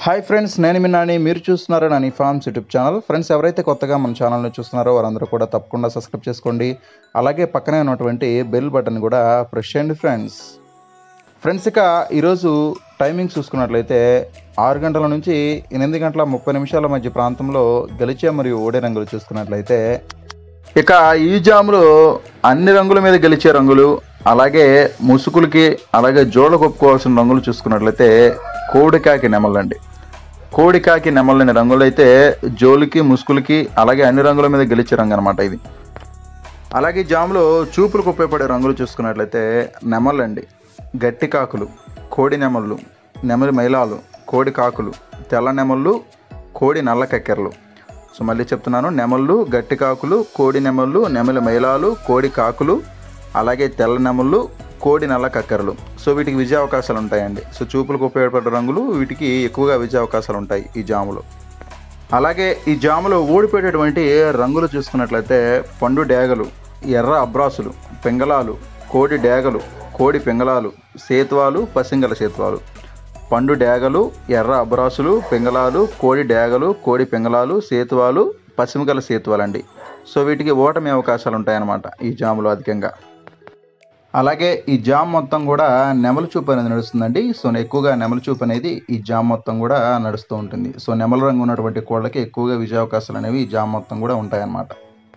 hi friends నేను మీ నాని మీరు చూస్తున్నారు Nani farms YouTube channel friends ఎవరైతే కొత్తగా మన ఛానల్ని చూస్తున్నారో వారందరూ కూడా తప్పకుండా సబ్స్క్రైబ్ చేసుకోండి అలాగే పక్కనే ఉన్నటువంటి బెల్ బటన్ కూడా ప్రెస్ చేయండి ఫ్రెండ్స్ ఫ్రెండ్స్ ఇక ఈరోజు టైమింగ్ చూసుకున్నట్లయితే ఆరు గంటల నుంచి ఎనిమిది గంటల ముప్పై నిమిషాల మధ్య ప్రాంతంలో గెలిచే మరియు ఓడే రంగులు చూసుకున్నట్లయితే ఇక ఈ జాములో అన్ని రంగుల మీద గెలిచే రంగులు అలాగే ముసుగులకి అలాగే జోళ్ళకు ఒప్పుకోవాల్సిన రంగులు చూసుకున్నట్లయితే కోడికాకి నెమలండి కోడికాకి నెమలని రంగులు అయితే జోలుకి ముసుగులకి అలాగే అన్ని రంగుల మీద గెలిచే రంగు అనమాట ఇది అలాగే ఈ జాములో చూపులకు ఉపయోగపడే రంగులు చూసుకున్నట్లయితే నెమలండి గట్టి కాకులు కోడి నెమళ్ళు నెమలి మైలాలు కోడి కాకులు తెల్ల నెమళ్ళు కోడి నల్ల కక్కెరలు సో మళ్ళీ చెప్తున్నాను నెమళ్ళు గట్టి కాకులు కోడి నెమళ్ళు నెమలి మైలాలు కోడి కాకులు అలాగే తెల్ల నెమళ్ళు కోడి నల్ల కక్కెరలు సో వీటికి విజయ అవకాశాలు ఉంటాయండి సో చూపులకు ఉపయోగపడే రంగులు వీటికి ఎక్కువగా విజయ అవకాశాలు ఉంటాయి ఈ జాములో అలాగే ఈ జాములో ఓడిపోయేటటువంటి రంగులు చూసుకున్నట్లయితే పండు డేగలు ఎర్ర అబ్రాసులు పెంగళాలు కోడి డేగలు కోడి పెంగళాలు సేతువాలు పసింగల సేతువాలు పండు డేగలు ఎర్ర అబ్రాసులు పెంగళాలు కోడి డేగలు కోడి పెంగళాలు సేతువాలు పసిమిగల సేతువాలండి సో వీటికి ఓటమి అవకాశాలు ఉంటాయన్నమాట ఈ జాములో అధికంగా అలాగే ఈ జామ్ మొత్తం కూడా నెమల చూపు అనేది నడుస్తుందండి సో ఎక్కువగా నెమల చూపు అనేది ఈ జామ్ మొత్తం కూడా నడుస్తూ ఉంటుంది సో నెమల రంగు ఉన్నటువంటి కోళ్ళకి ఎక్కువగా విజయ అవకాశాలు అనేవి ఈ జామ్ మొత్తం కూడా ఉంటాయన్నమాట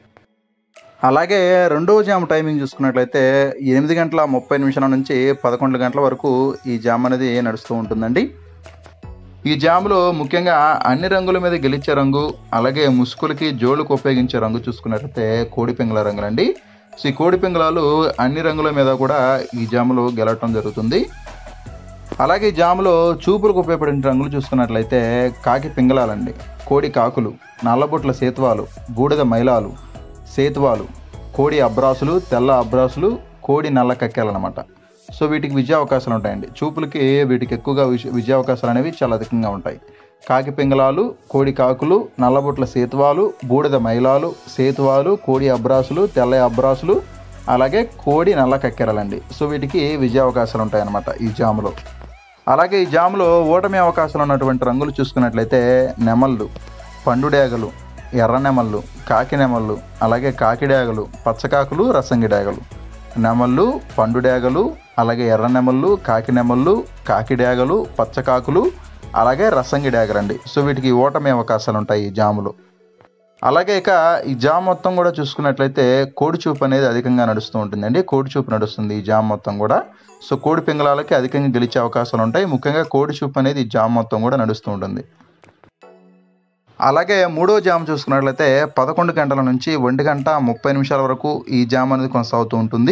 అలాగే రెండవ జామ్ టైమింగ్ చూసుకున్నట్లయితే ఎనిమిది గంటల ముప్పై నిమిషాల నుంచి పదకొండు గంటల వరకు ఈ జామ్ అనేది నడుస్తూ ఉంటుందండి ఈ జాములో ముఖ్యంగా అన్ని రంగుల మీద గెలిచే రంగు అలాగే ముసుగులకి జోళ్ళకు ఉపయోగించే రంగు చూసుకున్నట్లయితే కోడి పింగళ రంగులండి సో ఈ కోడి పింగళాలు అన్ని రంగుల మీద కూడా ఈ జాములో గెలవటం జరుగుతుంది అలాగే ఈ జాములో చూపులకు ఉపయోగపడే రంగులు చూసుకున్నట్లయితే కాకి పింగళాలండి కోడి కాకులు నల్లబొట్ల సేతువాలు బూడిద మైలాలు సేతువాలు కోడి అబ్రాసులు తెల్ల అబ్రాసులు కోడి నల్ల కక్కెలు అనమాట సో వీటికి విజయ అవకాశాలు ఉంటాయండి చూపులకి వీటికి ఎక్కువగా విజ విజయ అవకాశాలు అనేవి చాలా అధికంగా ఉంటాయి కాకి పింగళాలు కోడి కాకులు నల్లబొట్ల సేతువాలు బూడిద మైలాలు సేతువాలు కోడి అబ్రాసులు తెల్ల అబ్రాసులు అలాగే కోడి నల్ల కక్కెరలండి సో వీటికి విజయ అవకాశాలు ఉంటాయన్నమాట ఈ జాములో అలాగే ఈ జాములో ఓటమి అవకాశాలు ఉన్నటువంటి రంగులు చూసుకున్నట్లయితే నెమళ్ళు పండుడేగలు ఎర్ర నెమళ్ళు కాకి నెమళ్ళు అలాగే కాకిడేగలు పచ్చకాకులు రసంగి డేగలు నెమళ్ళు పండుడేగలు అలాగే ఎర్ర నెమళ్ళు కాకి నెమళ్ళు కాకిడేగలు పచ్చకాకులు అలాగే రసంగి డేగలండి సో వీటికి ఓటమి అవకాశాలు ఉంటాయి ఈ జాములో అలాగే ఇక ఈ జామ్ మొత్తం కూడా చూసుకున్నట్లయితే కోడి చూపు అనేది అధికంగా నడుస్తూ ఉంటుందండి కోడి చూపు నడుస్తుంది ఈ జామ్ మొత్తం కూడా సో కోడి పింగళాలకి అధికంగా గెలిచే అవకాశాలు ఉంటాయి ముఖ్యంగా కోడి చూపు అనేది ఈ జామ్ మొత్తం కూడా నడుస్తూ ఉంటుంది అలాగే మూడో జామ్ చూసుకున్నట్లయితే పదకొండు గంటల నుంచి ఒంటి గంట ముప్పై నిమిషాల వరకు ఈ జామ్ అనేది కొనసాగుతూ ఉంటుంది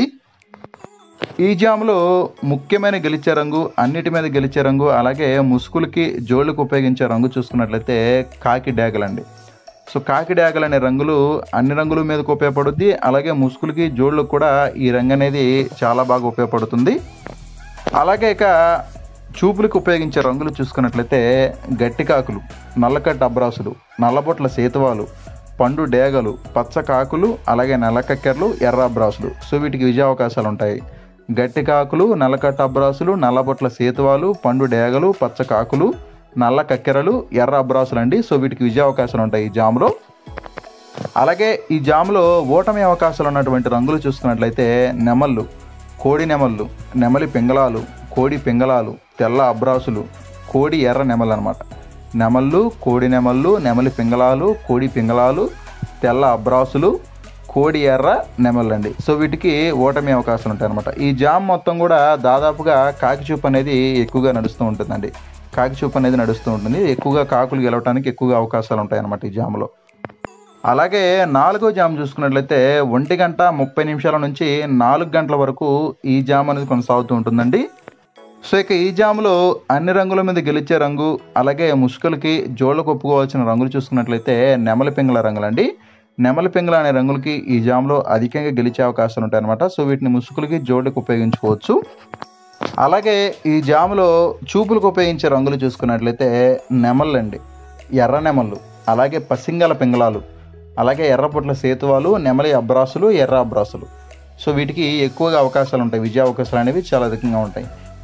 ఈ జాములో ముఖ్యమైన గెలిచే రంగు అన్నిటి మీద గెలిచే రంగు అలాగే ముసుగులకి జోళ్ళకు ఉపయోగించే రంగు చూసుకున్నట్లయితే కాకి డ్యాగలండి సో కాకి డ్యాగలు అనే రంగులు అన్ని రంగుల మీదకు ఉపయోగపడుద్ది అలాగే ముసుగులకి జోళ్ళకు కూడా ఈ రంగు అనేది చాలా బాగా ఉపయోగపడుతుంది అలాగే ఇక చూపులకు ఉపయోగించే రంగులు చూసుకున్నట్లయితే గట్టి కాకులు నల్లకట్ట అబ్రాసులు నల్లబొట్ల సేతువాలు పండు డేగలు పచ్చ కాకులు అలాగే నల్లకక్కెరలు ఎర్ర అబ్రాసులు సో వీటికి విజయ అవకాశాలు ఉంటాయి గట్టి కాకులు నల్లకట్ట అబ్రాసులు నల్లబొట్ల సేతువాలు పండు డేగలు పచ్చ కాకులు నల్ల కక్కెరలు ఎర్ర అబ్రాసులు అండి సో వీటికి విజయ అవకాశాలు ఉంటాయి ఈ జాములో అలాగే ఈ జాములో ఓటమి అవకాశాలు ఉన్నటువంటి రంగులు చూసుకున్నట్లయితే నెమళ్ళు కోడి నెమళ్ళు నెమలి పింగళాలు కోడి పింగళాలు తెల్ల అబ్రాసులు కోడి ఎర్ర నెమలు అనమాట నెమళ్ళు కోడి నెమళ్ళు నెమలి పింగళాలు కోడి పింగళాలు తెల్ల అబ్రాసులు కోడి ఎర్ర నెమలండి సో వీటికి ఓటమి అవకాశాలు ఉంటాయి అనమాట ఈ జామ్ మొత్తం కూడా దాదాపుగా కాకి చూపు అనేది ఎక్కువగా నడుస్తూ ఉంటుందండి కాకి చూపు అనేది నడుస్తూ ఉంటుంది ఎక్కువగా కాకులు గెలవడానికి ఎక్కువగా అవకాశాలు ఉంటాయి అనమాట ఈ జామ్లో అలాగే నాలుగో జామ్ చూసుకున్నట్లయితే ఒంటి గంట ముప్పై నిమిషాల నుంచి నాలుగు గంటల వరకు ఈ జామ్ అనేది కొనసాగుతూ ఉంటుందండి సో ఇక ఈ జాములో అన్ని రంగుల మీద గెలిచే రంగు అలాగే ముసుగులకి జోళ్ళకు ఒప్పుకోవాల్సిన రంగులు చూసుకున్నట్లయితే నెమలి పింగళ రంగులండి నెమలి పింగళ అనే రంగులకి ఈ జామ్లో అధికంగా గెలిచే అవకాశాలు ఉంటాయన్నమాట సో వీటిని ముసుగులకి జోళ్ళకి ఉపయోగించుకోవచ్చు అలాగే ఈ జాములో చూపులకు ఉపయోగించే రంగులు చూసుకున్నట్లయితే నెమళ్ళండి ఎర్ర నెమళ్ళు అలాగే పసింగల పింగళాలు అలాగే ఎర్రపొట్ల సేతువాలు నెమలి అబ్రాసులు ఎర్ర అబ్రాసులు సో వీటికి ఎక్కువగా అవకాశాలు ఉంటాయి విజయ అవకాశాలు అనేవి చాలా అధికంగా ఉంటాయి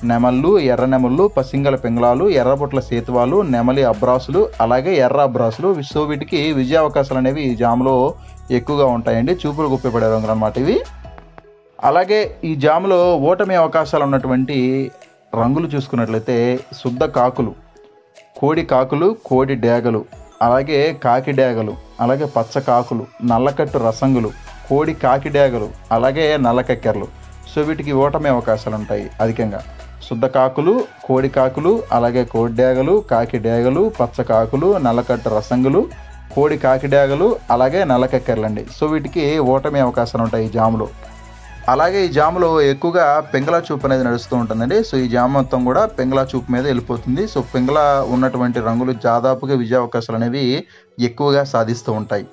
నెమళ్ళు ఎర్ర నెమళ్ళు పసింగల పింగళాలు ఎర్రబొట్ల సేతువాలు నెమలి అబ్రాసులు అలాగే ఎర్ర అబ్రాసులు సో వీటికి విజయ అవకాశాలు అనేవి ఈ జాములో ఎక్కువగా ఉంటాయండి చూపులు గుప్పిపడే రంగులు అనమాట ఇవి అలాగే ఈ జాములో ఓటమి అవకాశాలు ఉన్నటువంటి రంగులు చూసుకున్నట్లయితే శుద్ధ కాకులు కోడి కాకులు కోడి డేగలు అలాగే కాకి డేగలు అలాగే పచ్చ కాకులు నల్లకట్టు రసంగులు కోడి కాకి డేగలు అలాగే నల్లకెక్కెరలు సో వీటికి ఓటమి అవకాశాలు ఉంటాయి అధికంగా శుద్ధ కాకులు కోడి కాకులు అలాగే కోడి డేగలు కాకి డేగలు పచ్చ కాకులు నల్లకట్టు రసంగులు కోడి కాకి డేగలు అలాగే నల్లకెక్కెరలు అండి సో వీటికి ఓటమి అవకాశాలు ఉంటాయి ఈ జాములో అలాగే ఈ జాములో ఎక్కువగా పెంగళ చూపు అనేది నడుస్తూ ఉంటుందండి సో ఈ జామ మొత్తం కూడా పెంగళ చూపు మీద వెళ్ళిపోతుంది సో పెంగళ ఉన్నటువంటి రంగులు దాదాపుగా విజయ అవకాశాలు అనేవి ఎక్కువగా సాధిస్తూ ఉంటాయి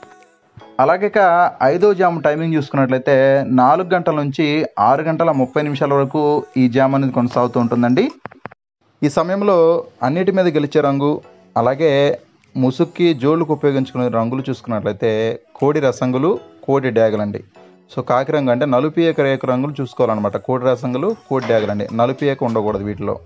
అలాగే ఇక ఐదో జాము టైమింగ్ చూసుకున్నట్లయితే నాలుగు గంటల నుంచి ఆరు గంటల ముప్పై నిమిషాల వరకు ఈ జామ్ అనేది కొనసాగుతూ ఉంటుందండి ఈ సమయంలో అన్నిటి మీద గెలిచే రంగు అలాగే ముసుక్కి జోళ్ళకు ఉపయోగించుకునే రంగులు చూసుకున్నట్లయితే కోడి రసంగులు కోడి డ్యాగలండి సో కాకి రంగు అంటే నలుపు ఏక రేఖ రంగులు చూసుకోవాలన్నమాట కోడి రసంగులు కోడి డ్యాగలండి నలుపు ఏక ఉండకూడదు వీటిలో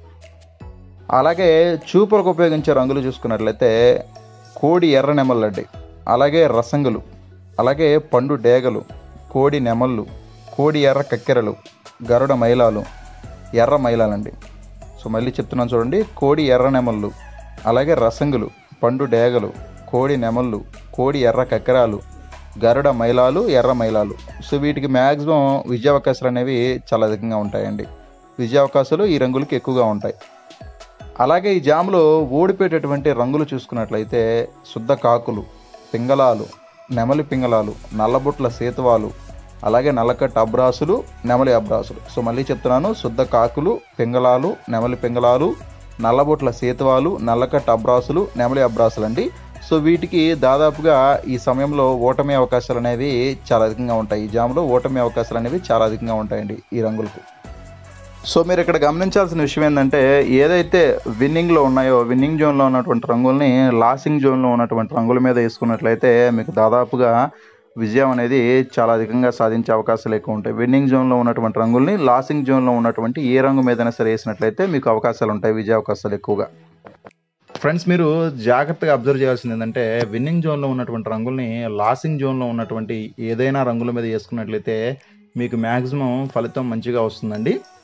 అలాగే చూపులకు ఉపయోగించే రంగులు చూసుకున్నట్లయితే కోడి ఎర్ర నెమళ్ళండి అలాగే రసంగులు అలాగే పండు డేగలు కోడి నెమళ్ళు కోడి ఎర్ర కక్కెరలు గరుడ మైలాలు ఎర్ర మైలాలండి సో మళ్ళీ చెప్తున్నాను చూడండి కోడి ఎర్ర నెమళ్ళు అలాగే రసంగులు పండు డేగలు కోడి నెమళ్ళు కోడి ఎర్ర కక్కెరాలు గరుడ మైలాలు ఎర్ర మైలాలు సో వీటికి మ్యాక్సిమం విజయ అవకాశాలు అనేవి చాలా అధికంగా ఉంటాయండి విజయ అవకాశాలు ఈ రంగులకి ఎక్కువగా ఉంటాయి అలాగే ఈ జామ్లో ఓడిపోయేటటువంటి రంగులు చూసుకున్నట్లయితే శుద్ధ కాకులు పింగళాలు నెమలి పింగళాలు నల్లబుట్ల సేతువాలు అలాగే నల్లకట్ట అబ్రాసులు నెమలి అబ్రాసులు సో మళ్ళీ చెప్తున్నాను శుద్ధ కాకులు పింగళాలు నెమలి పింగళాలు నల్లబొట్ల సేతువాలు నల్లకట్ట అబ్రాసులు నెమలి అబ్రాసులు అండి సో వీటికి దాదాపుగా ఈ సమయంలో ఓటమి అవకాశాలు అనేవి చాలా అధికంగా ఉంటాయి ఈ జామ్లో ఓటమి అవకాశాలు అనేవి చాలా అధికంగా ఉంటాయండి ఈ రంగులకు సో మీరు ఇక్కడ గమనించాల్సిన విషయం ఏంటంటే ఏదైతే విన్నింగ్లో ఉన్నాయో విన్నింగ్ జోన్లో ఉన్నటువంటి రంగుల్ని లాసింగ్ జోన్లో ఉన్నటువంటి రంగుల మీద వేసుకున్నట్లయితే మీకు దాదాపుగా విజయం అనేది చాలా అధికంగా సాధించే అవకాశాలు ఎక్కువ ఉంటాయి విన్నింగ్ జోన్లో ఉన్నటువంటి రంగుల్ని లాసింగ్ జోన్లో ఉన్నటువంటి ఏ రంగు మీదైనా సరే వేసినట్లయితే మీకు అవకాశాలు ఉంటాయి విజయ అవకాశాలు ఎక్కువగా ఫ్రెండ్స్ మీరు జాగ్రత్తగా అబ్జర్వ్ చేయాల్సింది ఏంటంటే విన్నింగ్ జోన్లో ఉన్నటువంటి రంగుల్ని లాసింగ్ జోన్లో ఉన్నటువంటి ఏదైనా రంగుల మీద వేసుకున్నట్లయితే మీకు మ్యాక్సిమం ఫలితం మంచిగా వస్తుందండి